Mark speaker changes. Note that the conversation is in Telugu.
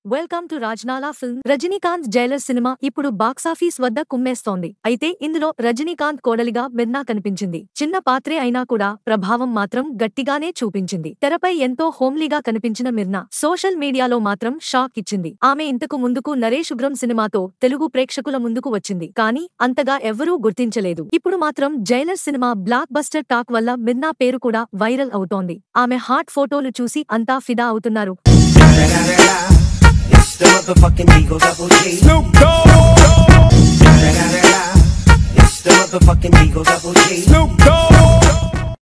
Speaker 1: Welcome to Rajnala film Rajinikanth Jailer cinema ఇప్పుడు బాక్సాఫీస్ వద్ద కుమ్మేస్తోంది అయితే ఇందులో రజనీకాంత్ కోడలిగా మిర్నా కనిపించింది చిన్న పాత్రే అయినా కూడా ప్రభావం మాత్రం గట్టిగానే చూపించింది తెరపై ఎంతో హోమ్లీగా కనిపించిన మిర్నా సోషల్ మీడియాలో మాత్రం షాక్ ఇచ్చింది ఆమె ఇంతకు ముందుకు నరేష్ ఉగ్రం సినిమాతో తెలుగు ప్రేక్షకుల ముందుకు వచ్చింది కానీ అంతగా ఎవ్వరూ గుర్తించలేదు ఇప్పుడు మాత్రం Jailer cinema blockbuster talk వల్ల మిర్నా పేరు కూడా వైరల్ అవుతోంది ఆమె హాట్ ఫోటోలు చూసి అంతా ఫిదా అవుతున్నారు
Speaker 2: It's the motherfucking Eagle Double G.
Speaker 3: Snoop Dogg.
Speaker 2: It's the motherfucking Eagle Double G.
Speaker 3: Snoop Dogg.